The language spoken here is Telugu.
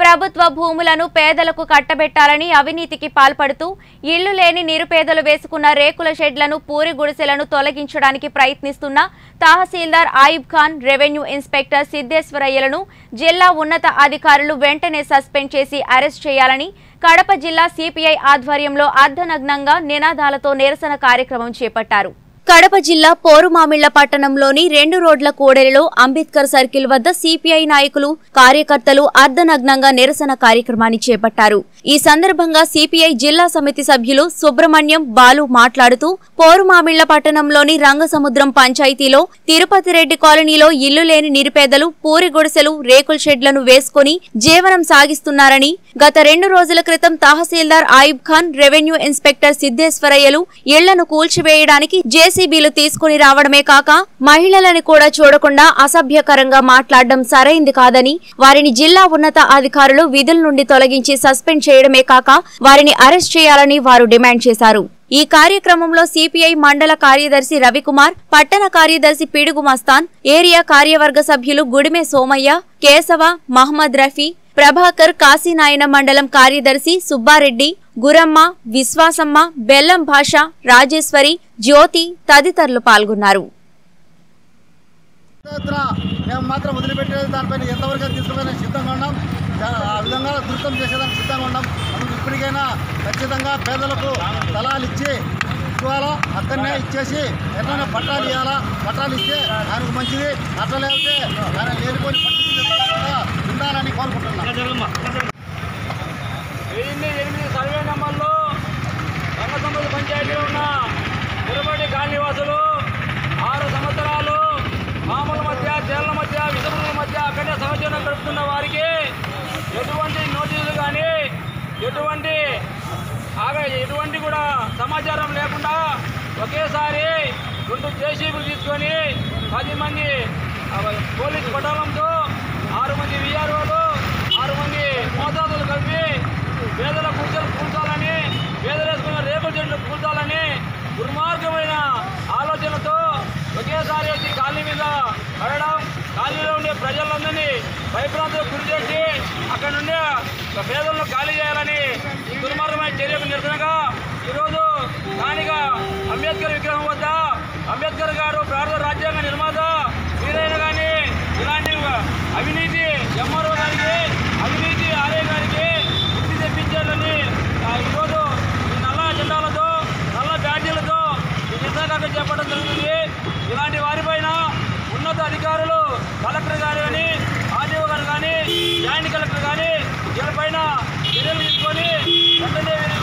ప్రభుత్వ భూములను పేదలకు కట్టబెట్టాలని అవినీతికి పాల్పడుతూ ఇళ్లు లేని నిరుపేదలు వేసుకున్న రేకుల షెడ్లను పూరి గుడిసెలను తొలగించడానికి ప్రయత్నిస్తున్న తహసీల్దార్ ఆయిబ్ ఖాన్ రెవెన్యూ ఇన్స్పెక్టర్ సిద్దేశ్వరయ్యలను జిల్లా ఉన్నత అధికారులు వెంటనే సస్పెండ్ చేసి అరెస్ట్ చేయాలని కడప జిల్లా సిపిఐ ఆధ్వర్యంలో అర్ధనగ్నంగా నినాదాలతో నిరసన కార్యక్రమం చేపట్టారు కడప జిల్లా పోరుమామిళ్ల పట్టణంలోని రెండు రోడ్ల కూడలిలో అంబేద్కర్ సర్కిల్ వద్ద సిపిఐ నాయకులు కార్యకర్తలు అర్ధనగ్నంగా నిరసన కార్యక్రమాన్ని చేపట్టారు ఈ సందర్భంగా సిపిఐ జిల్లా సమితి సభ్యులు సుబ్రహ్మణ్యం బాలు మాట్లాడుతూ పోరుమామిళ్ల పట్టణంలోని రంగసముద్రం పంచాయతీలో తిరుపతి రెడ్డి కాలనీలో ఇల్లు లేని నిరుపేదలు పూరి గుడిసెలు రేకుల షెడ్లను వేసుకుని జీవనం సాగిస్తున్నారని గత రెండు రోజుల క్రితం తహసీల్దార్ ఆయిబ్ ఖాన్ రెవెన్యూ ఇన్స్పెక్టర్ సిద్దేశ్వరయ్యలు ఇళ్లను కూల్చివేయడానికి జేసీబీలు తీసుకుని రావడమే కాక మహిళలను కూడా చూడకుండా అసభ్యకరంగా మాట్లాడడం సరైంది కాదని వారిని జిల్లా ఉన్నత అధికారులు విధుల నుండి తొలగించి సస్పెండ్ చేయడమే కాక వారిని అరెస్ట్ చేయాలని వారు డిమాండ్ చేశారు ఈ కార్యక్రమంలో సిపిఐ మండల కార్యదర్శి రవికుమార్ పట్టణ కార్యదర్శి పిడుగు మస్తాన్ ఏరియా కార్యవర్గ సభ్యులు గుడిమె సోమయ్య కేశవ మహమ్మద్ రఫీ ప్రభాకర్ కాశీనాయన మండలం కార్యదర్శి సుబ్బారెడ్డి గురమ్మ విశ్వాసమ్మ బెల్లం భాష రాజేశ్వరి జ్యోతి తదితరులు పాల్గొన్నారు పాదయాత్ర మేము మాత్రం వదిలిపెట్టేది దానిపైన ఎంతవరకు అయితే తీసుకుపోయినా సిద్ధంగా ఉన్నాం దా- ఆ విధంగా ధృతం చేసేదానికి సిద్ధంగా ఉన్నాం అందుకు ఇప్పటికైనా ఖచ్చితంగా పేదలకు స్థలాలు ఇచ్చి ఇవ్వాలా అక్కడనే ఇచ్చేసి ఎట్లనే పట్టాలు ఇవ్వాలా పట్టాలు ఇస్తే ఆయనకు మంచిది అట్లా లేకపోతే ఆయన లేనిపోయి పట్టించుకుంటా ఉండాలని కోరుకుంటున్నాం వెయ్యి ఎనిమిది సర్వే నెంబర్లో రంగసముద్ర పంచాయతీలో ఉన్న తిరుపతి కాలనీవాసులు ఆరు సంవత్సరాలు మామూల మధ్య జైళ్ల మధ్య విధముల మధ్య అక్కడే సహజీవనం గడుపుతున్న వారికి ఎటువంటి నోటీసులు కానీ ఎటువంటి ఆగ ఎటువంటి కూడా సమాచారం లేకుండా ఒకేసారి రెండు జేసీబీలు తీసుకొని పది మంది ఆ, పోలీస్ పటాలంతో ఆరు మంది విఆర్ఓలు ఆరు మంది మోతాదులు కలిపి పేదల కూర్చొని కూర్చోాలని పేదలు వేసుకున్న రేకుల చెట్లు కూర్చోాలని దుర్మార్గమైన ఆలోచనతో ఒకేసారి వచ్చి కాలనీ మీద పడడం కాలనీలో ఉండే ప్రజలందరినీ భయభ్రాంతులకు గురి చేసి అక్కడ నుండి పేదలను ఖాళీ చేయాలని ఈ దుర్మార్గమైన చర్యకు నిరసనగా ఈరోజు స్థానిక అంబేద్కర్ విగ్రహం వద్ద అంబేద్కర్ గారు భారత రాజ్యాంగ నిర్మాత వీరైన కానీ ఇలాంటి అవినీతి ఎంఆర్ఓ గారికి అవినీతి ఆర్ఏ గారికి బుద్ధి తెప్పించాలని ఆ, ఈరోజు ఈ నల్ల జెండాలతో నల్ల బ్యాడ్జీలతో ఈ నిరసనగా చెప్పడం జరుగుతుంది ఇలాంటి వారిపైన ఉన్నత అధికారులు కలెక్టర్ గారు కానీ ఆర్డీఓ గారు కానీ జాయింట్ కలెక్టర్ కానీ వీళ్ళపైన చర్యలు తీసుకొని వెంటనే వీరిని